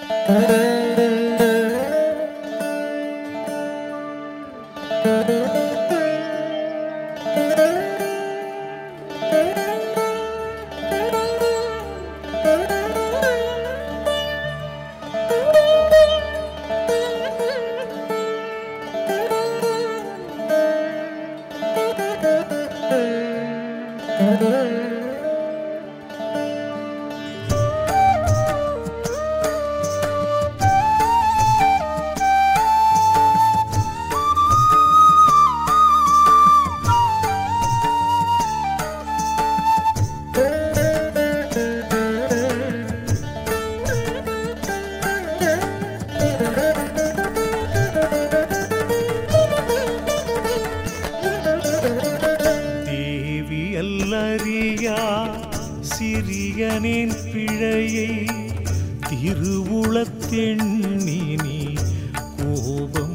தேவி அல்லறியா சிறியனின் பிழையை திருவுளத்தெண்ணினி கோபம்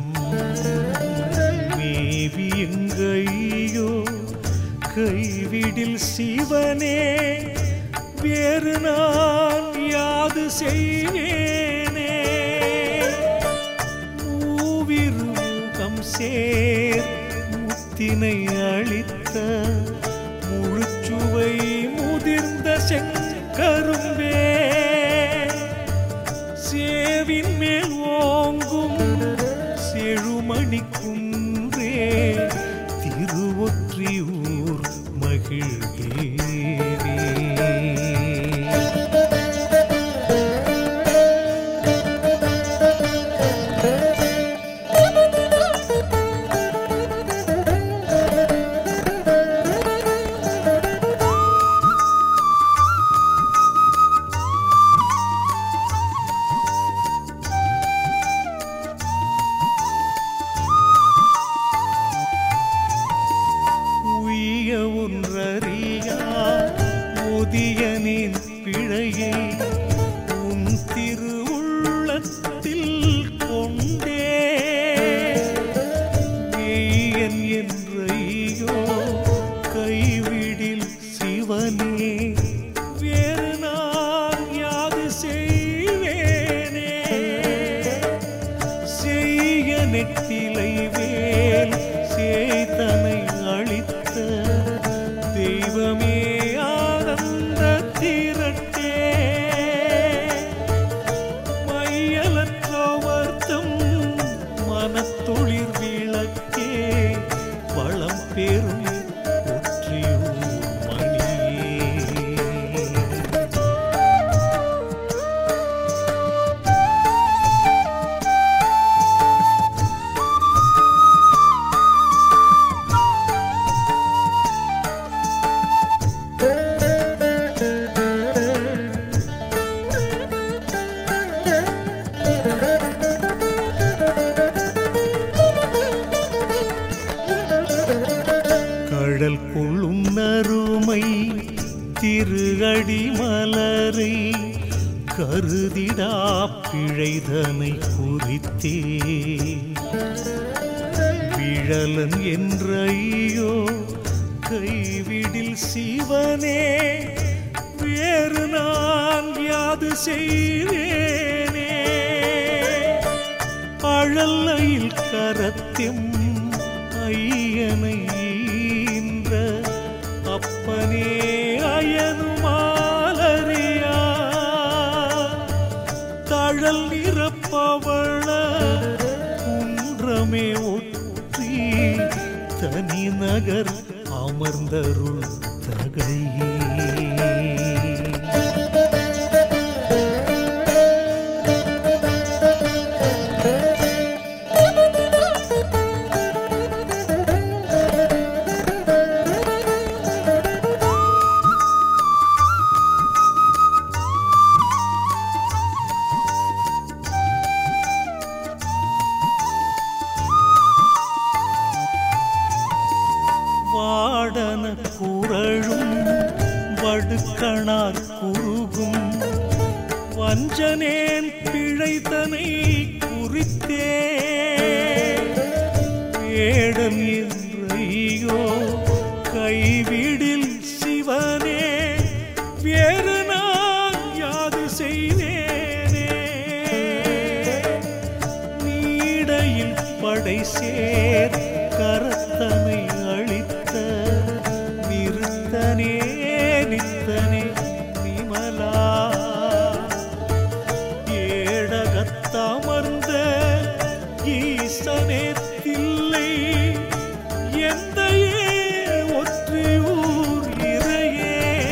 மேவி எங்கையோ கைவிடில் சிவனே வேறு நான் யாது செய்வேனே மூவிருகம் சேர் முத்தினை அளித்த முழுச்சுவை முதிர்ந்த செங்கரும்பே சேவின் மேல் ஓங்கும் செழுமணி குன்றே திருவொற்றியூர் மகிழ்ந்தேவே உய்ய ஒன்றறியா முதியனின் பிழையை உன் திருவுள்ளத்தில் கொண்டே மெய்யன் என்றையோ கைவிடில் சிவனே வேறு நான் யாது செய்வேனே செய்ய நெட்டிலை வேல் சேத்தனை அளித்த தெய்வமே ஆனந்த திரட்டே மையலற்றவர்த்தம் மனத்தொழிர் விளக்கே வளம் பெறும் ஒற்றியூர் மணியே கடல் கொள்ளும் நறுமை திருஅடி மலரை கருதிடா பிழைதனை குறித்தே விழலன் என்றையோ கைவிடில் சிவனே வேறு நான் யாது செய்வேனே அழல்லையில் கரத்திம் ஐயனை ஈன்ற அப்பனே அயனுமாலறியா தழல் நிறப்பவள குன்றமே ஒற்றி தனி நகர் அமர்ந்தருள் தகையே வாடன குரழும் வடுக்கணார் குறுகும் வஞ்சனேன் பிழைத்தனை குறித்தே வேடன் என்றையோ கைவிடில் சிவனே வேறு நான் யாது செய்வேனே கடை சேர் கரத்தனை அளித்த நிறுத்தனே நித்தனே நிமலா ஏடகத்தமர்ந்த ஈசனே தில்லை எந்தையே ஒற்றியூர் இறையே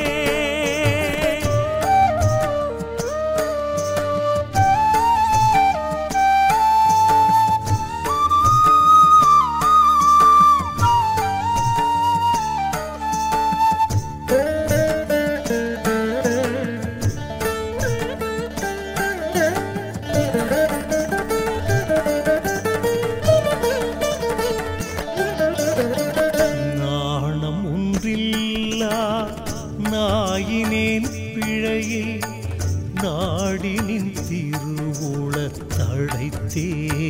நாணம் ஒன்றில்லா நாயினேன் பிழையை நாடினின் திருவுள தழைத்தே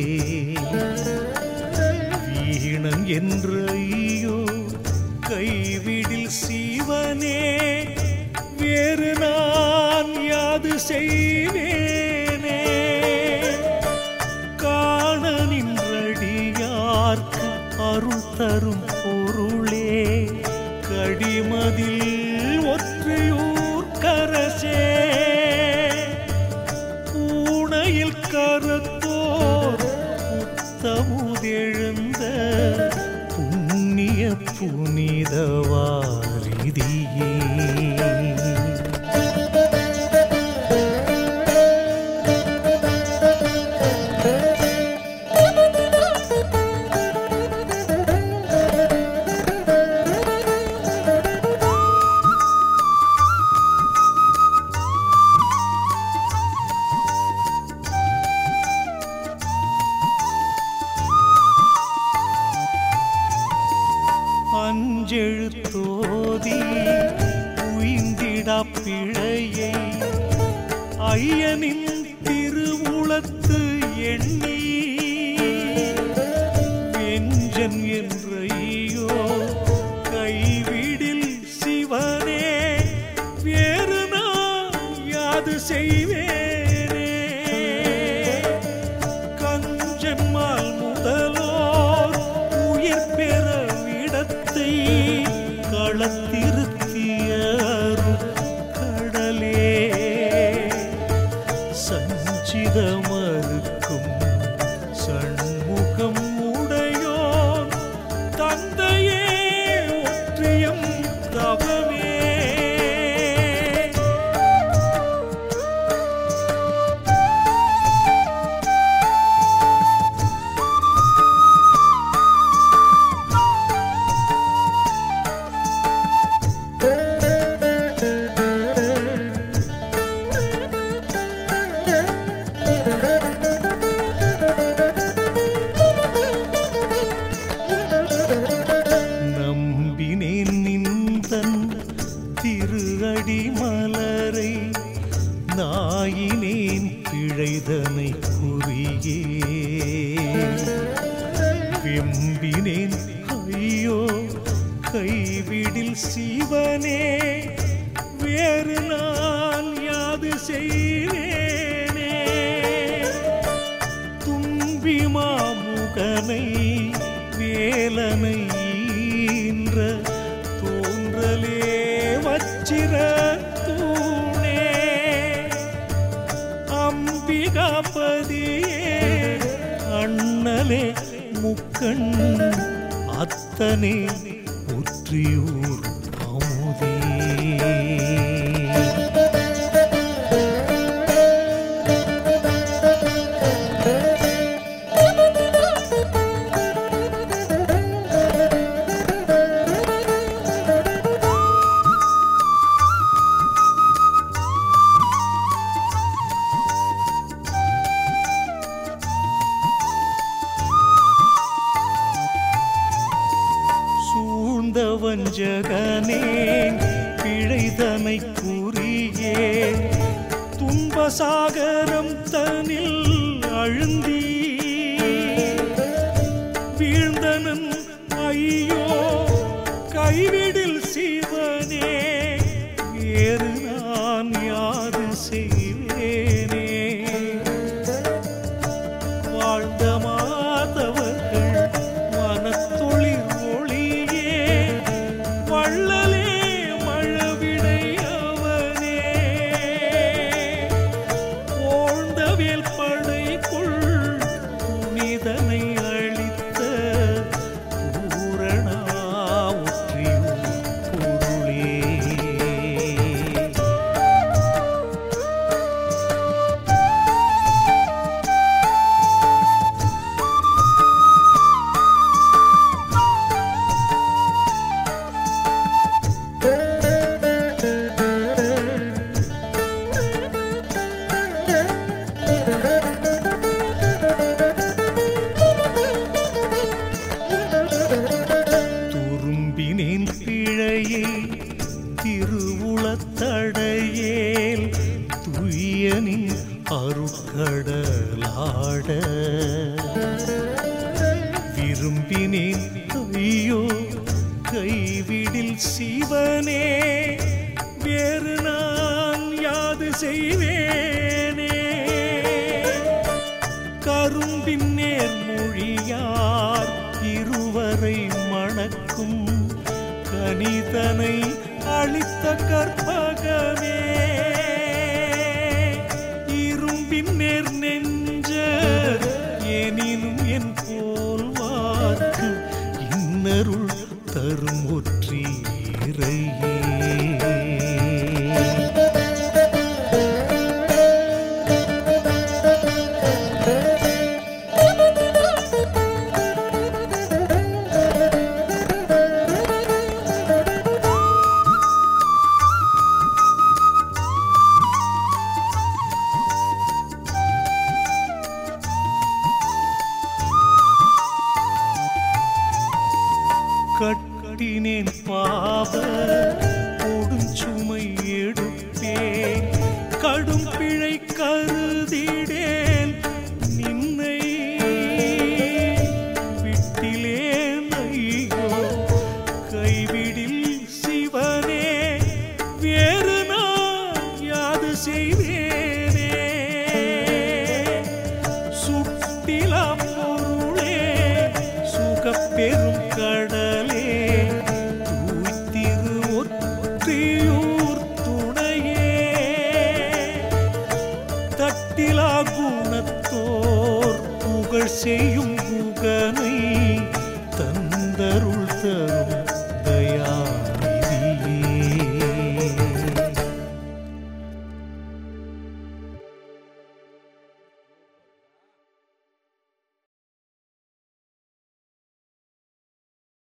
வீணன் என்ற ஐயோ கைவிடில் சீவனே வேறு நான் யாது செய்வேனே காண நின்றடியார்க்கு அருள் தரும் பொருளே கடிமதில் ஒற்றையூர் கரசே பூனையில் கரத்தோர் புத்தமுதெழுந்த புண்ணிய புனிதவாரிதியே அஞ்செழுத்தோதி உயிந்திடா பிழையை ஐயனின் திருவுளத்து எண்ணி வெஞ்சன் என்றையோ கைவிடில் சிவனே வேறு நான் யாது செய்வேனே கஞ்சன்மால் முதலோர் உயிர் பெற விடத்தை களத்திருத்திய கடலே சஞ்சிதமறுக்கும் சண்முகம் உடையோன் தந்தையே ஒற்றியம் தவமே நம்பினேன் நின்றன் திருஅடி மலரை நாயினேன் பிழைதனை குறியே வெம்பினேன் ஐயோ கைவிடில் சிவனே வேறு நான் யாது செய்வேனே தும்பி மாமுகனை வேலனை ஈன்ற தோன்றலே வச்சிர தூணே அம்பிகாபதியே அண்ணலே முக்கண் அத்தனே ஒற்றியூர் அமுதே சூழ்ந்த வஞ்சகனே பிழைதனை கூறியே துன்பசாகரம் தனில் அழுந்தி வீழ்ந்தனன் ஐயோ கைவிடில் சிவனே வேறு நான் யாது செய்வேனே வாழ்ந்த மாதவர்கள் ஐயனின் அருட்கடலாட விரும்பினேன் ஐயோ கைவிடில் சிவனே வேறு நான் யாது செய்வேனே கரும்பின் நேர் மொழியார் இருவரை மணக்கும் கனிதனை அளித்த கற்பகமே இரும்பின் நேர் நெஞ்ச எனினும் என் போல் வாக்கு இன்னருள் தரும் ஒற்றி இறையே கட்டினேன் பாவ கொடுஞ்சுமை எடுப்பேன் கடும் பிழை கருதிடேன் நின்னை விட்டிலேன் ஐயோ கைவிடில் சிவனே வேறு நான் யாது செய்வேனே சுட்டிலா பொருளே சுகப்பெரும் கடலே தூய்த்திரு ஒற்றியூர் துணையே தட்டிலா குணத்தோர் புகழ் செய்யும் புகனை தந்தருள் தரும்